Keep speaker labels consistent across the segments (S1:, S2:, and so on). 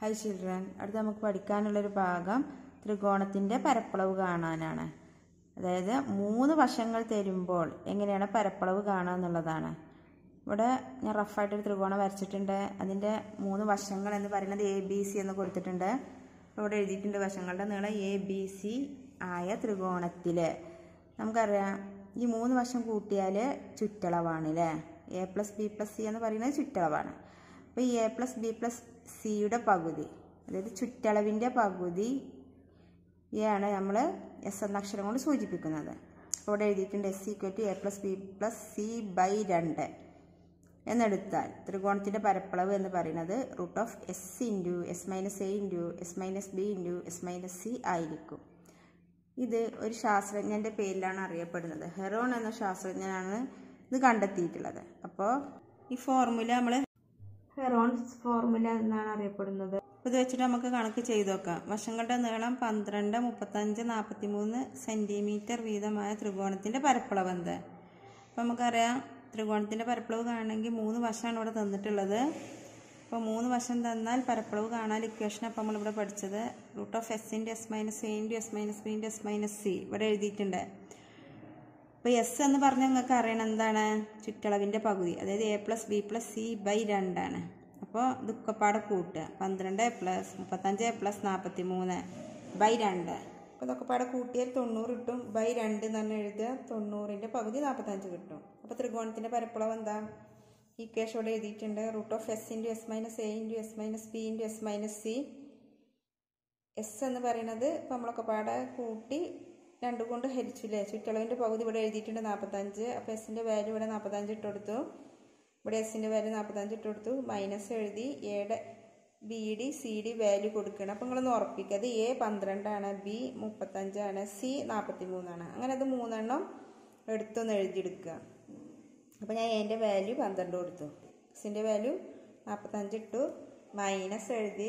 S1: high children അടുത്ത് നമുക്ക് പഠിക്കാനുള്ളൊരു ഭാഗം ത്രികോണത്തിൻ്റെ പരപ്പളവ് കാണാനാണ് അതായത് മൂന്ന് വശങ്ങൾ തരുമ്പോൾ എങ്ങനെയാണ് പരപ്പളവ് കാണുക എന്നുള്ളതാണ് ഇവിടെ ഞാൻ റഫായിട്ടൊരു ത്രികോണം വരച്ചിട്ടുണ്ട് അതിൻ്റെ മൂന്ന് വശങ്ങൾ എന്ന് പറയുന്നത് എ ബി സി എന്ന് കൊടുത്തിട്ടുണ്ട് ഇവിടെ എഴുതിയിട്ടുണ്ട് വശങ്ങളുടെ നീളം എ ബി സി ആയ ത്രികോണത്തിൽ നമുക്കറിയാം ഈ മൂന്ന് വശം കൂട്ടിയാൽ ചുറ്റളവാണ് അല്ലേ A plus B plus C എന്ന് പറയുന്നത് ചുറ്റളവാണ് അപ്പോൾ ഈ എ പ്ലസ് ബി പ്ലസ് സിയുടെ പകുതി അതായത് ചുറ്റളവിൻ്റെ പകുതി യാണ് നമ്മൾ എസ് എന്ന അക്ഷരം കൊണ്ട് സൂചിപ്പിക്കുന്നത് അപ്പോൾ ഇവിടെ എഴുതിയിട്ടുണ്ട് S equal to A plus B plus C by രണ്ട് എന്നെടുത്താൽ ത്രികോണത്തിൻ്റെ പരപ്പളവ് എന്ന് പറയുന്നത് root of S into S minus A into S minus B into S minus C ആയിരിക്കും ഇത് ഒരു ശാസ്ത്രജ്ഞൻ്റെ പേരിലാണ് അറിയപ്പെടുന്നത് ഹെറോൺ എന്ന ശാസ്ത്രജ്ഞനാണ് ഇത് കണ്ടെത്തിയിട്ടുള്ളത് അപ്പോൾ ഈ ഫോർമുല നമ്മൾ ഹെറോൺസ് ഫോർമുല എന്നാണ് അറിയപ്പെടുന്നത് അപ്പോൾ ഇത് വെച്ചിട്ട് നമുക്ക് കണക്ക് ചെയ്ത് നോക്കാം വശങ്ങളുടെ നീളം പന്ത്രണ്ട് മുപ്പത്തഞ്ച് നാൽപ്പത്തി മൂന്ന് സെൻറ്റിമീറ്റർ വീതമായ ത്രികോണത്തിൻ്റെ പരപ്പളവ് എന്ത് അപ്പോൾ നമുക്കറിയാം ത്രികോണത്തിൻ്റെ പരപ്പളവ് കാണണമെങ്കിൽ മൂന്ന് വശമാണ് ഇവിടെ തന്നിട്ടുള്ളത് അപ്പോൾ മൂന്ന് വശം തന്നാൽ പരപ്പളവ് കാണാൻ ഇക്വേഷൻ അപ്പോൾ നമ്മളിവിടെ പഠിച്ചത് root of S into S minus A into S minus B into S minus C ഇവിടെ എഴുതിയിട്ടുണ്ട് അപ്പോൾ എസ് എന്ന് പറഞ്ഞാൽ നിങ്ങൾക്ക് അറിയണം എന്താണ് ചുറ്റളവിൻ്റെ പകുതി അതായത് A plus B plus C by രണ്ടാണ് അപ്പോൾ ദുഃഖപ്പാടെ കൂട്ടുക പന്ത്രണ്ട് പ്ലസ് മുപ്പത്തഞ്ച് പ്ലസ് നാൽപ്പത്തി മൂന്ന് ബൈ രണ്ട് അപ്പോൾ ഇതൊക്കെ പാടെ കൂട്ടിയാൽ തൊണ്ണൂറ് കിട്ടും ബൈ രണ്ട് എന്ന് പറഞ്ഞാൽ എഴുതുക തൊണ്ണൂറിൻ്റെ പകുതി നാൽപ്പത്തഞ്ച് കിട്ടും അപ്പോൾ ത്രികോണത്തിൻ്റെ പരപ്പളവ് എന്താ ഈ കേസ് ഇവിടെ എഴുതിയിട്ടുണ്ട് root of S into S minus A into S minus B into S minus C S എന്ന് പറയുന്നത് ഇപ്പോൾ നമ്മളൊക്കെ പാടെ കൂട്ടി രണ്ടു കൊണ്ട് ഹരിച്ചില്ലേ ചുറ്റളവിൻ്റെ പകുതി ഇവിടെ എഴുതിയിട്ടുണ്ട് നാൽപ്പത്തഞ്ച് അപ്പോൾ എസിൻ്റെ വാല്യൂ ഇവിടെ നാൽപ്പത്തഞ്ച് ഇട്ട് കൊടുത്തു ഇവിടെ എസിൻ്റെ വാല്യൂ നാൽപ്പത്തഞ്ച് ഇട്ട് കൊടുത്തു മൈനസ് എഴുതി എയുടെ B D C D value കൊടുക്കണം അപ്പോൾ നിങ്ങളൊന്ന് ഉറപ്പിക്കുക അത് എ പന്ത്രണ്ടാണ് ബി മുപ്പത്തഞ്ചാണ് സി നാൽപ്പത്തി മൂന്നാണ് അങ്ങനെ അത് മൂന്നെണ്ണം എടുത്തൊന്ന് എഴുതിയെടുക്കുക അപ്പോൾ ഞാൻ എൻ്റെ വാല്യൂ പന്ത്രണ്ട് കൊടുത്തു എസിൻ്റെ വാല്യൂ നാൽപ്പത്തഞ്ച് ഇട്ടു മൈനസ് എഴുതി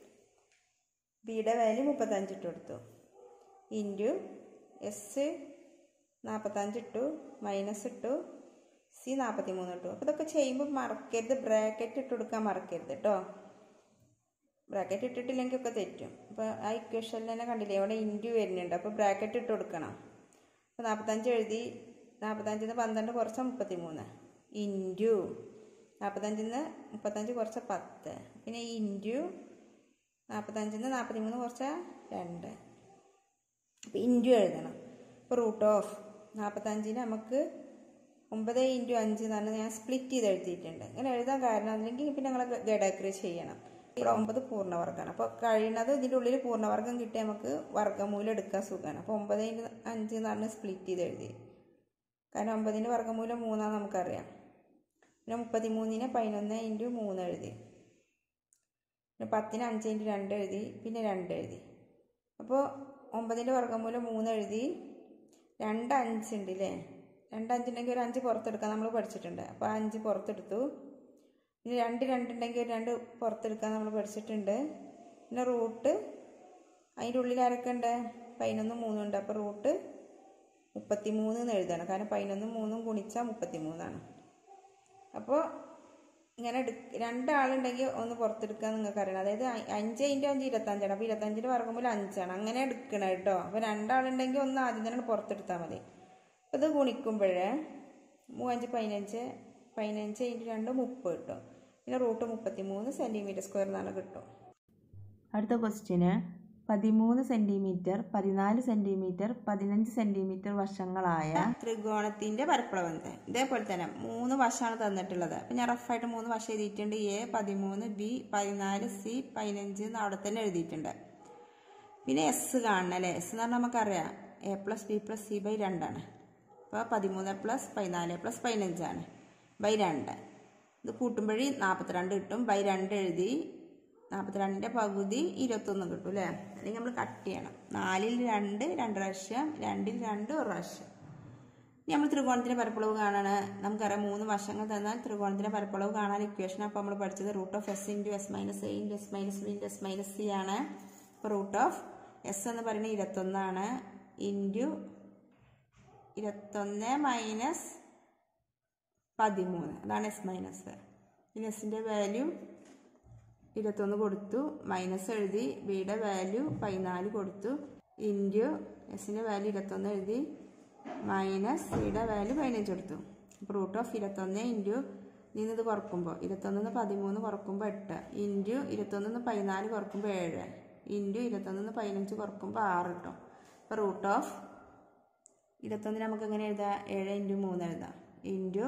S1: ബിയുടെ വാല്യൂ മുപ്പത്തഞ്ച് ഇട്ട് കൊടുത്തു ഇൻറ്റു എസ് നാൽപ്പത്തഞ്ച് ഇട്ടു മൈനസ് ഇട്ടു സി നാൽപ്പത്തി മൂന്ന് ഇട്ടു അപ്പോൾ ഇതൊക്കെ ചെയ്യുമ്പോൾ മറക്കരുത് ബ്രാക്കറ്റ് ഇട്ട് കൊടുക്കാൻ മറക്കരുത് കേട്ടോ ബ്രാക്കറ്റ് ഇട്ടിട്ടില്ലെങ്കിൽ ഒക്കെ തെറ്റും അപ്പോൾ ആ ഇക്വേഷനിൽ തന്നെ കണ്ടില്ലേ അവിടെ ഇൻറ്റു വരുന്നുണ്ട് അപ്പോൾ ബ്രാക്കറ്റ് ഇട്ട് കൊടുക്കണം അപ്പോൾ നാൽപ്പത്തഞ്ച് എഴുതി നാൽപ്പത്തഞ്ചിൽ നിന്ന് പന്ത്രണ്ട് കുറച്ച മുപ്പത്തി മൂന്ന് ഇൻറ്റു നാൽപ്പത്തഞ്ചിൽ നിന്ന് മുപ്പത്തഞ്ച് കുറച്ച പത്ത് പിന്നെ ഇൻറ്റു നാൽപ്പത്തഞ്ചിൽ നിന്ന് നാൽപ്പത്തി മൂന്ന് കുറച്ച രണ്ട് അപ്പോൾ ഇൻറ്റു എഴുതണം ഇപ്പോൾ റൂട്ട് ഓഫ് നാൽപ്പത്തഞ്ചിന് നമുക്ക് ഒമ്പത് ഇൻറ്റു അഞ്ച് എന്നാണ് ഞാൻ സ്പ്ലിറ്റ് ചെയ്ത് എഴുതിയിട്ടുണ്ട് ഇങ്ങനെ എഴുതാൻ കാരണം അല്ലെങ്കിൽ പിന്നെ നിങ്ങൾ ഗഡാക്രി ചെയ്യണം ഇവിടെ ഒമ്പത് പൂർണ്ണവർഗ്ഗമാണ് അപ്പോൾ കഴിയുന്നത് ഇതിൻ്റെ ഉള്ളിൽ പൂർണ്ണവർഗ്ഗം കിട്ടിയാൽ നമുക്ക് വർഗ്ഗമൂലം എടുക്കാൻ സുഖമാണ് അപ്പോൾ ഒമ്പത് ഇൻറ്റു അഞ്ച് എന്നാണ് സ്പ്ലിറ്റ് ചെയ്ത് എഴുതി കാരണം ഒമ്പതിൻ്റെ വർഗ്ഗമൂലം മൂന്നാന്ന് നമുക്കറിയാം പിന്നെ മുപ്പത്തി മൂന്നിന് പതിനൊന്ന് ഇൻറ്റു മൂന്ന് എഴുതി പിന്നെ പത്തിന് അഞ്ച് ഇൻറ്റു രണ്ട് എഴുതി പിന്നെ രണ്ട് എഴുതി അപ്പോൾ ഒമ്പതിൻ്റെ വർഗ്ഗമൂലം മൂന്ന് എഴുതി രണ്ട് അഞ്ചുണ്ട് അല്ലേ രണ്ട് അഞ്ചുണ്ടെങ്കിൽ ഒരു അഞ്ച് പുറത്തെടുക്കാൻ നമ്മൾ പഠിച്ചിട്ടുണ്ട് അപ്പോൾ അഞ്ച് പുറത്തെടുത്തു പിന്നെ രണ്ട് രണ്ടുണ്ടെങ്കിൽ ഒരു രണ്ട് പുറത്തെടുക്കാൻ നമ്മൾ പഠിച്ചിട്ടുണ്ട് പിന്നെ റൂട്ട് അതിൻ്റെ ഉള്ളിൽ ആരൊക്കെ ഉണ്ട് പതിനൊന്നും മൂന്നും ഉണ്ട് അപ്പോൾ റൂട്ട് മുപ്പത്തി മൂന്ന് എന്ന് എഴുതണം കാരണം പതിനൊന്നും മൂന്നും ഗുണിച്ചാൽ മുപ്പത്തി മൂന്നാണ് അപ്പോൾ ഇങ്ങനെ എടു രണ്ടാളുണ്ടെങ്കിൽ ഒന്ന് പുറത്തെടുക്കാൻ നിങ്ങൾക്ക് അറിയണം അതായത് അഞ്ച് ഇൻറ്റു അഞ്ച് ഇരുപത്തഞ്ചാണ് അപ്പോൾ ഇരുപത്തഞ്ചിൻ്റെ വർഗ്ഗമൂലം അഞ്ചാണ് അങ്ങനെ എടുക്കണം കേട്ടോ അപ്പോൾ രണ്ടാളുണ്ടെങ്കിൽ ഒന്ന് ആദ്യം തന്നെ പുറത്തെടുത്താൽ മതി അപ്പോൾ ഇത് ഗുണിക്കുമ്പോഴേ മൂവഞ്ച് പതിനഞ്ച് പതിനഞ്ച് ഇൻറ്റു രണ്ട് മുപ്പത് കിട്ടും പിന്നെ റൂട്ട് മുപ്പത്തി മൂന്ന് സെൻറ്റിമീറ്റർ സ്ക്വയർ എന്നാണ് കിട്ടും അടുത്ത ക്വസ്റ്റ്യന് പതിമൂന്ന് സെൻറ്റിമീറ്റർ പതിനാല് സെൻറ്റിമീറ്റർ പതിനഞ്ച് സെൻറ്റിമീറ്റർ വശങ്ങളായ ത്രികോണത്തിൻ്റെ പരപ്പളവ് എന്ത് ഇതേപോലെ തന്നെ മൂന്ന് വശമാണ് തന്നിട്ടുള്ളത് അപ്പം ഞാൻ റഫായിട്ട് മൂന്ന് വശം എഴുതിയിട്ടുണ്ട് എ പതിമൂന്ന് ബി പതിനാല് സി പതിനഞ്ച് എന്ന് അവിടെ തന്നെ എഴുതിയിട്ടുണ്ട് പിന്നെ എസ് കാണണം അല്ലേ എസ് എന്ന് പറഞ്ഞാൽ നമുക്കറിയാം A plus B plus C by രണ്ടാണ് അപ്പോൾ പതിമൂന്ന് പ്ലസ് പതിനാല് പ്ലസ് പതിനഞ്ചാണ് ബൈ രണ്ട് ഇത് കൂട്ടുമ്പോഴേ നാൽപ്പത്തിരണ്ട് കിട്ടും ബൈ രണ്ട് എഴുതി നാൽപ്പത്തിരണ്ടിൻ്റെ പകുതി ഇരുപത്തൊന്ന് കിട്ടും അല്ലേ അല്ലെങ്കിൽ നമ്മൾ കട്ട് ചെയ്യണം നാലിൽ രണ്ട് രണ്ട് പ്രാവശ്യം രണ്ടിൽ രണ്ട് ഒരു പ്രാവശ്യം ഇനി നമ്മൾ ത്രികോണത്തിൻ്റെ പരപ്പളവ് കാണാണ് നമുക്കറിയാം മൂന്ന് വശങ്ങൾ തന്നാൽ ത്രികോണത്തിൻ്റെ പരപ്പളവ് കാണാൻ ഇക്വേഷൻ അപ്പോൾ നമ്മൾ പഠിച്ചത് root of S into S minus A into S minus B into S minus C ആണ് അപ്പോൾ റൂട്ട് ഓഫ് എസ് എന്ന് പറയുന്നത് ഇരുപത്തൊന്നാണ് ഇൻറ്റു ഇരുപത്തൊന്ന് മൈനസ് പതിമൂന്ന് അതാണ് എസ് മൈനസ് പിന്നെ എസിൻ്റെ വാല്യൂ ഇരുപത്തൊന്ന് കൊടുത്തു മൈനസ് എഴുതി ബിയുടെ വാല്യൂ പതിനാല് കൊടുത്തു ഇൻറ്റു എസിൻ്റെ വാല്യൂ ഇരുപത്തൊന്ന് എഴുതി മൈനസ് സിയുടെ വാല്യൂ പതിനഞ്ച് കൊടുത്തു അപ്പോൾ റൂട്ട് ഓഫ് ഇരുപത്തൊന്ന് ഇൻറ്റു നിന്ന് ഇത് കുറക്കുമ്പോൾ ഇരുപത്തൊന്നിന്ന് പതിമൂന്ന് കുറക്കുമ്പോൾ എട്ട് ഇൻറ്റു ഇരുപത്തൊന്നിന്ന് പതിനാല് കുറക്കുമ്പോൾ ഏഴ് ഇൻറ്റു ഇരുപത്തൊന്നിന്ന് പതിനഞ്ച് കുറക്കുമ്പോൾ ആറ് കിട്ടും അപ്പോൾ റൂട്ട് ഓഫ് ഇരുപത്തൊന്നിന് നമുക്ക് എങ്ങനെ എഴുതാം ഏഴ് ഇൻറ്റു മൂന്ന് എഴുതാം ഇൻറ്റു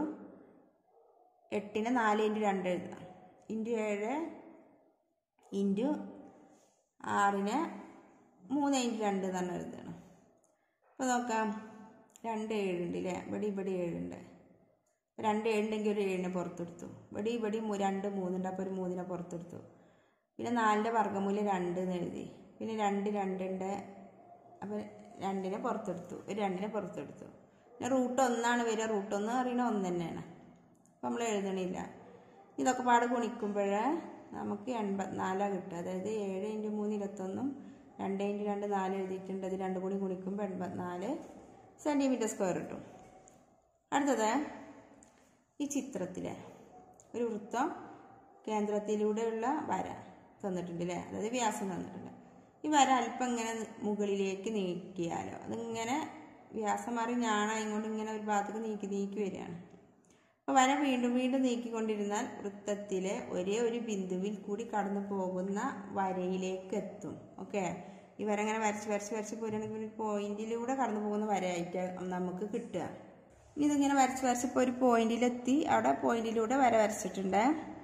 S1: എട്ടിന് നാല് ഇൻറ്റു രണ്ട് എഴുതാം ഇൻറ്റു ഏഴ് ഇൻറ്റു ആറിന് മൂന്ന് ഇൻറ്റു രണ്ട് തന്നെ എഴുതണം അപ്പോൾ നോക്കാം രണ്ട് ഏഴുണ്ട് അല്ലേ ഇവിടെ ഇവിടെ ഏഴുണ്ട് രണ്ട് ഏഴുണ്ടെങ്കിൽ ഒരു ഏഴിനെ പുറത്തെടുത്തു ഇവിടെ ഇവിടെ മു- രണ്ട് മൂന്നുണ്ട് അപ്പോൾ ഒരു മൂന്നിനെ പുറത്തെടുത്തു പിന്നെ നാലിൻ്റെ വർഗ്ഗമൂല്യം രണ്ട് എന്ന് എഴുതി പിന്നെ രണ്ട് രണ്ടുണ്ട് അപ്പോൾ രണ്ടിനെ പുറത്തെടുത്തു ഒരു രണ്ടിനെ പുറത്തെടുത്തു പിന്നെ റൂട്ട് ഒന്നാണ് വരിക റൂട്ട് ഒന്ന് അറിയണ ഒന്ന് തന്നെയാണ് അപ്പം നമ്മൾ എഴുതണില്ല ഇതൊക്കെ പാട് ഗുണിക്കുമ്പോൾ നമുക്ക് എൺപത്തിനാലാണ് കിട്ടുക അതായത് ഏഴ് ഇൻറ്റു മൂന്ന് ഇരുപത്തൊന്നും രണ്ട് ഇൻറ്റു രണ്ട് നാല് എഴുതിയിട്ടുണ്ട് അത് രണ്ടും കൂടി ഗുണിക്കുമ്പോൾ എൺപത്തിനാല് സെൻറ്റിമീറ്റർ സ്ക്വയർ കിട്ടും അടുത്തത് ഈ ചിത്രത്തിലെ ഒരു വൃത്തം കേന്ദ്രത്തിലൂടെയുള്ള വര തന്നിട്ടുണ്ട് അല്ലേ അതായത് വ്യാസം തന്നിട്ടുണ്ട് ഈ വര അല്പം ഇങ്ങനെ മുകളിലേക്ക് നീക്കിയാലോ അതിങ്ങനെ വ്യാസം മാറി ഞാണായി കൊണ്ട് ഇങ്ങനെ ഒരു ഭാഗത്തേക്ക് നീക്കി നീക്കി വരികയാണ് അപ്പോൾ വര വീണ്ടും വീണ്ടും നീക്കിക്കൊണ്ടിരുന്നാൽ വൃത്തത്തിലെ ഒരേ ഒരു ബിന്ദുവിൽ കൂടി കടന്നു പോകുന്ന വരയിലേക്ക് എത്തും ഓക്കെ ഈ വര ഇങ്ങനെ വരച്ച് വരച്ച് വരച്ച് പോരുകയാണെങ്കിൽ ഒരു പോയിന്റിലൂടെ കടന്നു പോകുന്ന വരയായിട്ട് നമുക്ക് കിട്ടുക ഇനി ഇതിങ്ങനെ വരച്ച് വരച്ച് ഇപ്പോൾ ഒരു പോയിന്റിലെത്തി അവിടെ പോയിന്റിലൂടെ വര വരച്ചിട്ടുണ്ട്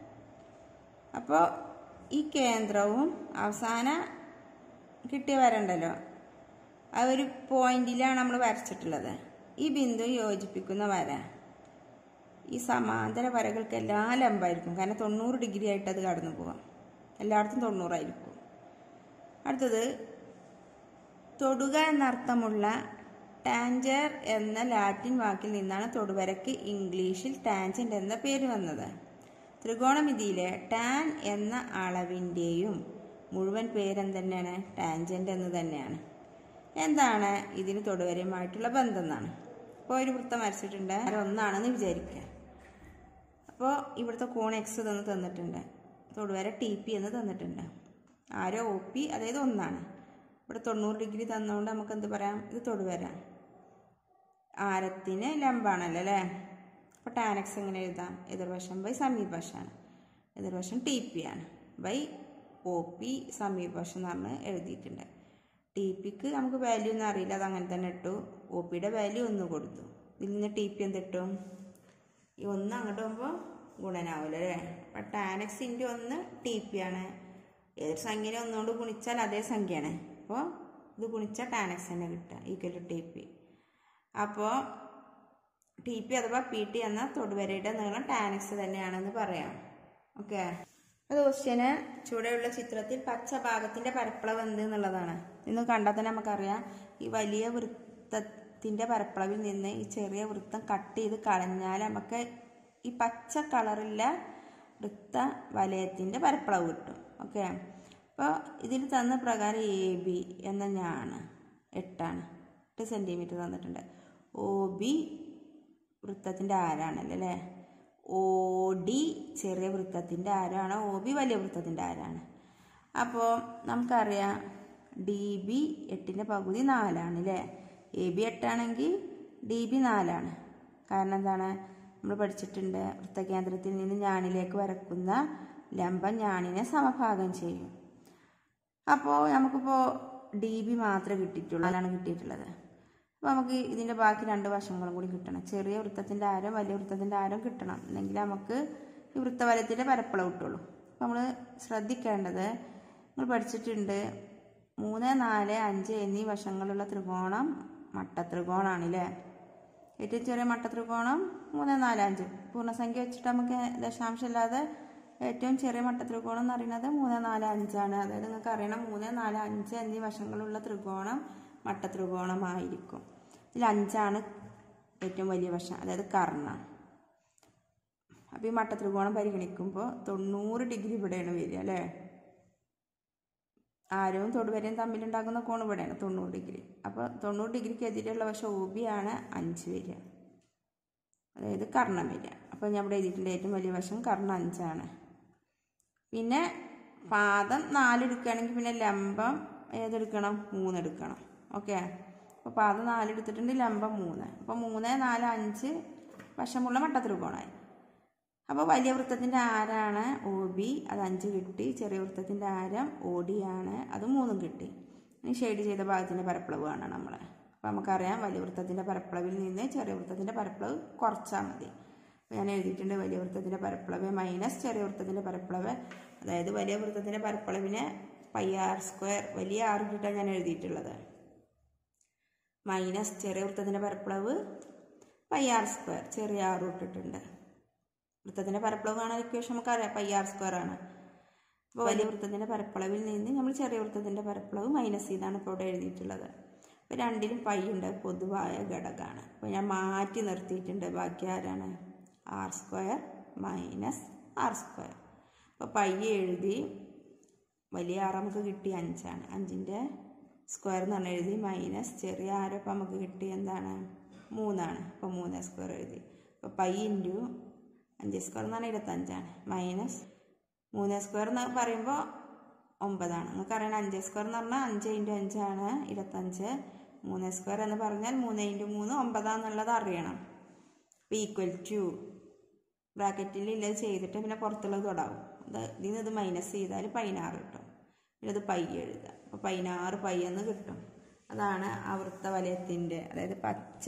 S1: അപ്പോൾ ഈ കേന്ദ്രവും അവസാന കിട്ടിയ വര ഉണ്ടല്ലോ ആ ഒരു പോയിന്റിലാണ് നമ്മൾ വരച്ചിട്ടുള്ളത് ഈ ബിന്ദു യോജിപ്പിക്കുന്ന വര ഈ സമാന്തര വരകൾക്കെല്ലാം ലംബമായിരിക്കും കാരണം തൊണ്ണൂറ് ഡിഗ്രി ആയിട്ട് അത് കടന്നു പോവാം എല്ലായിടത്തും തൊണ്ണൂറായിരിക്കും അടുത്തത് തൊടുക എന്നർത്ഥമുള്ള ടാഞ്ചർ എന്ന ലാറ്റിൻ വാക്കിൽ നിന്നാണ് തൊടുവരയ്ക്ക് ഇംഗ്ലീഷിൽ ടാൻജന്റ് എന്ന പേര് വന്നത് ത്രികോണമിതിയിലെ ടാൻ എന്ന അളവിൻ്റെയും മുഴുവൻ പേരെന്തന്നെയാണ് ടാൻജന്റ് എന്ന് തന്നെയാണ് എന്താണ് ഇതിന് തൊടുവരയുമായിട്ടുള്ള ബന്ധം എന്നാണ് ഇപ്പോൾ ഒരു വൃത്തം വരച്ചിട്ടുണ്ട് അത് ഒന്നാണെന്ന് വിചാരിക്കുക അപ്പോൾ ഇവിടുത്തെ കോൺ എക്സ് തന്ന് തന്നിട്ടുണ്ട് തൊടുവര ടി പി എന്ന് തന്നിട്ടുണ്ട് ആരോ ഒ പി അതായത് ഒന്നാണ് ഇവിടെ തൊണ്ണൂറ് ഡിഗ്രി തന്നുകൊണ്ട് നമുക്ക് എന്ത് പറയാം ഇത് തൊടുവര ആരത്തിന് ലംബാണല്ലോ അല്ലേ അപ്പോൾ ടാനക്സ് എങ്ങനെ എഴുതാം എതിർവശം ബൈ സമീപവശമാണ് എതിർവശം ടി പി ആണ് ബൈ ഒ പി സമീപവശം എന്ന് പറഞ്ഞ് എഴുതിയിട്ടുണ്ട് ടി പിക്ക് നമുക്ക് വാല്യൂ ഒന്നും അറിയില്ല അത് അങ്ങനെ തന്നെ ഇട്ടു ഒ പിയുടെ വാല്യൂ ഒന്ന് കൊടുത്തു ഇതിൽ നിന്ന് ടി പി എന്ത് കിട്ടും ഈ ഒന്ന് അങ്ങോട്ട് പോകുമ്പോൾ ഗുണനാവില്ല അല്ലേ അപ്പം ടാനക്സ് ഇൻറ്റു ഒന്ന് ടി പി ആണ് ഏതൊരു സംഖ്യനെ ഒന്നുകൊണ്ട് ഗുണിച്ചാൽ അതേ സംഖ്യയാണ് അപ്പോൾ ഇത് ഗുണിച്ചാൽ ടാനക്സ് തന്നെ കിട്ടുക ഈക്വൽ ടു ടി പി അപ്പോൾ ടി പി അഥവാ പി ടി എന്ന തൊടുവരയുടെ നീളം ടാനക്സ് തന്നെയാണെന്ന് പറയാം ഓക്കെ അത് ക്വസ്റ്റ്യന് ചുവടെയുള്ള ചിത്രത്തിൽ പച്ച ഭാഗത്തിന്റെ പരപ്പളവ് എന്ത് എന്നുള്ളതാണ് ഇന്ന് കണ്ടാൽ തന്നെ നമുക്കറിയാം ഈ വലിയ വൃത്തത്തിന്റെ പരപ്പളവിൽ നിന്ന് ഈ ചെറിയ വൃത്തം കട്ട് ചെയ്ത് കളഞ്ഞാൽ നമുക്ക് ഈ പച്ച കളറുള്ള വൃത്ത വലയത്തിന്റെ പരപ്പളവ് കിട്ടും ഓക്കെ അപ്പോൾ ഇതിൽ തന്ന പ്രകാരം എ ബി എന്ന ഞാണ് എട്ടാണ് എട്ട് സെൻറ്റിമീറ്റർ തന്നിട്ടുണ്ട് ഒ ബി വൃത്തത്തിൻ്റെ ആരാണല്ലോ അല്ലേ ഒ ഡി ചെറിയ വൃത്തത്തിൻ്റെ ആരാണ് ഒ ബി വലിയ വൃത്തത്തിൻ്റെ ആരാണ് അപ്പോൾ നമുക്കറിയാം ഡി ബി എട്ടിൻ്റെ പകുതി നാലാണ് അല്ലേ എ ബി എട്ടാണെങ്കിൽ ഡി ബി നാലാണ് കാരണം എന്താണ് നമ്മൾ പഠിച്ചിട്ടുണ്ട് വൃത്തകേന്ദ്രത്തിൽ നിന്ന് ഞാണിലേക്ക് വരക്കുന്ന ലംബം ഞാണിനെ സമഭാഗം ചെയ്യും അപ്പോൾ നമുക്കിപ്പോൾ ഡി ബി മാത്രമേ കിട്ടിയിട്ടുള്ളൂ അതാണ് കിട്ടിയിട്ടുള്ളത് അപ്പോൾ നമുക്ക് ഇതിൻ്റെ ബാക്കി രണ്ട് വശങ്ങളും കൂടി കിട്ടണം ചെറിയ വൃത്തത്തിൻ്റെ ആരം വലിയ വൃത്തത്തിൻ്റെ ആരം കിട്ടണം എന്നെങ്കിൽ നമുക്ക് ഈ വൃത്തവലത്തിൻ്റെ പരപ്പളവ് കിട്ടുള്ളൂ അപ്പോൾ നമ്മൾ ശ്രദ്ധിക്കേണ്ടത് നമ്മൾ പഠിച്ചിട്ടുണ്ട് മൂന്ന് നാല് അഞ്ച് എന്നീ വശങ്ങളുള്ള ത്രികോണം മട്ടത്രികോണാണല്ലേ ഏറ്റവും ചെറിയ മട്ടത്രികോണം മൂന്ന് നാല് അഞ്ച് പൂർണ്ണസംഖ്യ വെച്ചിട്ട് നമുക്ക് ദശാംശമില്ലാതെ ഏറ്റവും ചെറിയ മട്ടത്രികോണം എന്ന് പറയുന്നത് മൂന്ന് നാല് അഞ്ചാണ് അതായത് നിങ്ങൾക്ക് അറിയണം മൂന്ന് നാല് അഞ്ച് എന്നീ വശങ്ങളുള്ള ത്രികോണം മട്ടത്രികോണമായിരിക്കും ഇതിൽ അഞ്ചാണ് ഏറ്റവും വലിയ വശം അതായത് കർണ അപ്പോൾ ഈ മട്ടത്രികോണം പരിഗണിക്കുമ്പോൾ തൊണ്ണൂറ് ഡിഗ്രി ഇവിടെയാണ് വരിക അല്ലേ ആരവും തൊടുവരയും തമ്മിലുണ്ടാകുന്ന കോൺ ഇവിടെയാണ് തൊണ്ണൂറ് ഡിഗ്രി അപ്പോൾ തൊണ്ണൂറ് ഡിഗ്രിക്ക് എതിരെയുള്ള വശം ഒ ബി ആണ് അഞ്ച് വരിക അതായത് കർണം വരിക അപ്പോൾ ഞാൻ ഇവിടെ എഴുതിയിട്ടുണ്ട് ഏറ്റവും വലിയ വശം കർണം അഞ്ചാണ് പിന്നെ പാദം നാല് എടുക്കുകയാണെങ്കിൽ പിന്നെ ലംബം ഏതെടുക്കണം മൂന്ന് എടുക്കണം ഓക്കെ അപ്പോൾ പാദം നാല് എടുത്തിട്ടുണ്ട് ലംബം മൂന്ന് അപ്പോൾ മൂന്ന് നാല് അഞ്ച് വശമുള്ള മട്ടത്രികോണമായി അപ്പോൾ വലിയ വൃത്തത്തിൻ്റെ ആരാണ് ഒ ബി അത് അഞ്ച് കിട്ടി ചെറിയ വൃത്തത്തിൻ്റെ ആരം ഒ ഡി ആണ് അത് മൂന്നും കിട്ടി ഇനി ഷെയ്ഡ് ചെയ്ത ഭാഗത്തിൻ്റെ പരപ്പളവ് കാണാം നമ്മൾ അപ്പോൾ നമുക്കറിയാം വലിയ വൃത്തത്തിൻ്റെ പരപ്പളവിൽ നിന്ന് ചെറിയ വൃത്തത്തിൻ്റെ പരപ്പളവ് കുറച്ചാൽ മതി അപ്പോൾ ഞാൻ എഴുതിയിട്ടുണ്ട് വലിയ വൃത്തത്തിൻ്റെ പരപ്പളവ് മൈനസ് ചെറിയ വൃത്തത്തിൻ്റെ പരപ്പളവ് അതായത് വലിയ വൃത്തത്തിൻ്റെ പരപ്പളവിനെ പൈ ആർ സ്ക്വയർ വലിയ ആർ ഇട്ടിട്ടാണ് ഞാൻ എഴുതിയിട്ടുള്ളത് മൈനസ് ചെറിയ വൃത്തത്തിൻ്റെ പരപ്പളവ് പൈ ആർ സ്ക്വയർ ചെറിയ ആർ ഇട്ടിട്ടുണ്ട് വൃത്തത്തിൻ്റെ പരപ്പളവ് കാണാൻ ഇക്വേഷൻ നമുക്കറിയാം പൈ ആർ സ്ക്വയർ ആണ് അപ്പോൾ വലിയ വൃത്തത്തിൻ്റെ പരപ്പളവിൽ നിന്ന് നമ്മൾ ചെറിയ വൃത്തത്തിൻ്റെ പരപ്പളവ് മൈനസ് ചെയ്താണ് ഇപ്പോൾ ഇവിടെ എഴുതിയിട്ടുള്ളത് അപ്പോൾ രണ്ടിലും പൈ ഉണ്ട് പൊതുവായ ഘടകമാണ് അപ്പോൾ ഞാൻ മാറ്റി നിർത്തിയിട്ടുണ്ട് ബാക്കി ആരാണ് R square minus R square അപ്പോൾ പൈ എഴുതി വലിയ ആർ നമുക്ക് കിട്ടി അഞ്ചാണ് അഞ്ചിൻ്റെ സ്ക്വയർ എന്ന് പറഞ്ഞാൽ എഴുതി മൈനസ് ചെറിയ ആരപ്പം നമുക്ക് കിട്ടി എന്താണ് മൂന്നാണ് അപ്പോൾ മൂന്ന് സ്ക്വയർ എഴുതി അപ്പോൾ പൈ ഇൻറ്റു അഞ്ച് സ്ക്വയർ എന്ന് പറഞ്ഞാൽ ഇരുപത്തഞ്ചാണ് മൈനസ് മൂന്ന് സ്ക്വയർ എന്ന് പറയുമ്പോൾ ഒമ്പതാണ് നിങ്ങൾക്കറിയണം അഞ്ച് സ്ക്വയർ എന്ന് പറഞ്ഞാൽ അഞ്ച് ഇൻറ്റു അഞ്ചാണ് ഇരുപത്തഞ്ച് മൂന്ന് സ്ക്വയർ എന്ന് പറഞ്ഞാൽ മൂന്ന് ഇൻറ്റു മൂന്ന് ഒമ്പതാന്നുള്ളത് അറിയണം അപ്പോൾ ഈക്വൽ ടു ബ്രാക്കറ്റിൽ ഇല്ലത് ചെയ്തിട്ട് പിന്നെ പുറത്തുള്ളത് തൊടാവും ഇത് ഇതിൽ നിന്ന് ഇത് മൈനസ് ചെയ്താൽ പതിനാറ് കിട്ടും പിന്നെ ഇത് പൈ എഴുതുക അപ്പോൾ പതിനാറ് പൈ എന്ന് കിട്ടും അതാണ് ആ വൃത്തവലയത്തിൻ്റെ അതായത് പച്ച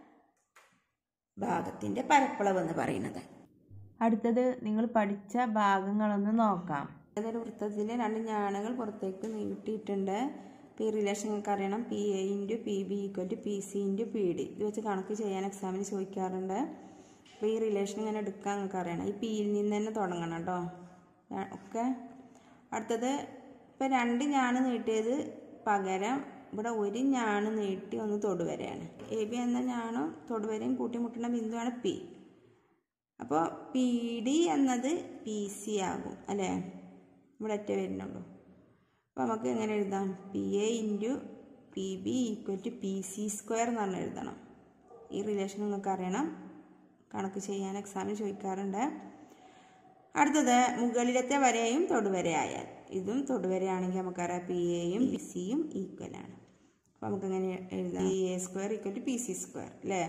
S1: ഭാഗത്തിൻ്റെ പരപ്പളവ് എന്ന് പറയുന്നത് അടുത്തത് നിങ്ങൾ പഠിച്ച ഭാഗങ്ങളൊന്ന് നോക്കാം ഏതൊരു വൃത്തത്തിൽ രണ്ട് ഞാണുകൾ പുറത്തേക്ക് നീട്ടിയിട്ടുണ്ട് പി റിലേഷൻ നിങ്ങൾക്ക് അറിയണം P A into P B equal to P C into P D ഇത് വെച്ച് കണക്ക് ചെയ്യാൻ എക്സാമിന് ചോദിക്കാറുണ്ട് അപ്പോൾ ഈ റിലേഷൻ ഇങ്ങനെ എടുക്കാൻ നിങ്ങൾക്ക് അറിയണം ഈ പിയിൽ നിന്ന് തന്നെ തുടങ്ങണം കേട്ടോ ഒക്കെ അടുത്തത് ഇപ്പം രണ്ട് ഞാണ് നീട്ടിയത് പകരം ഇവിടെ ഒരു ഞാണ് നീട്ടി ഒന്ന് തൊടുവരയാണ് എ ബി എന്ന ഞാണും തൊടുവരയും കൂട്ടിമുട്ടുന്ന ബിന്ദുവാണ് പി അപ്പോൾ പി ഡി എന്നത് പി സി ആകും അല്ലേ ഇവിടെ ഒറ്റ വരുന്നുള്ളൂ അപ്പോൾ നമുക്ക് എങ്ങനെ എഴുതാം P A into P B equal to P C square എന്ന് പറഞ്ഞ് എഴുതണം ഈ റിലേഷൻ നിങ്ങൾക്ക് അറിയണം കണക്ക് ചെയ്യാൻ എക്സാമിന് ചോദിക്കാറുണ്ട് അടുത്തത് മുകളിലത്തെ വരയും തൊടുവരയായാൽ ഇതും തൊടുവരയാണെങ്കിൽ നമുക്കറിയാം പി എയും പി സിയും ഈക്വൽ ആണ് അപ്പോൾ നമുക്കെങ്ങനെ എഴുതാം P A square equal to P C square അല്ലേ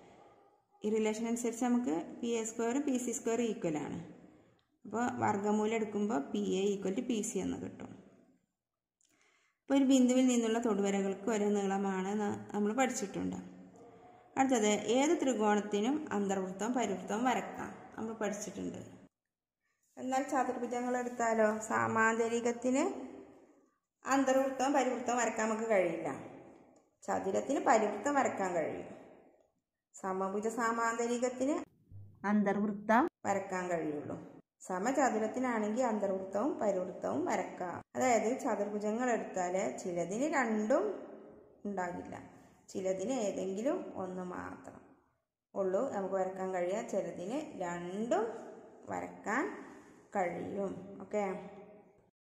S1: ഈ റിലേഷൻ അനുസരിച്ച് നമുക്ക് പി എ സ്ക്വയറും പി സി സ്ക്വയറും ഈക്വൽ ആണ് അപ്പോൾ വർഗ്ഗമൂലം എടുക്കുമ്പോൾ P A equal to P C എന്ന് കിട്ടും അപ്പോൾ ഒരു ബിന്ദുവിൽ നിന്നുള്ള തൊടുവരകൾക്ക് ഒരേ നീളമാണ് നമ്മൾ പഠിച്ചിട്ടുണ്ട് അടുത്തത് ഏത് ത്രികോണത്തിനും അന്തർവൃത്തവും പരിവൃത്തവും വരക്കാം നമ്മൾ പഠിച്ചിട്ടുണ്ട് എന്നാൽ ചതുർഭുജങ്ങൾ എടുത്താലോ സാമാന്തരികത്തിന് അന്തർവൃത്തവും പരിവൃത്തവും വരക്കാൻ നമുക്ക് കഴിയില്ല ചതുരത്തിന് പരിവൃത്തം വരക്കാൻ കഴിയും സമഭുജ സാമാന്തരികത്തിന് അന്തർവൃത്തം വരക്കാൻ കഴിയുള്ളൂ സമചതുരത്തിനാണെങ്കിൽ അന്തർവൃത്തവും പരിവൃത്തവും വരക്കാം അതായത് ചതുർഭുജങ്ങൾ എടുത്താൽ ചിലതിന് രണ്ടും ഉണ്ടാകില്ല ചിലതിന് ഏതെങ്കിലും ഒന്ന് മാത്രം ഉള്ളൂ നമുക്ക് വരക്കാൻ കഴിയുക ചിലതിന് രണ്ടും വരക്കാൻ കഴിയും ഓക്കെ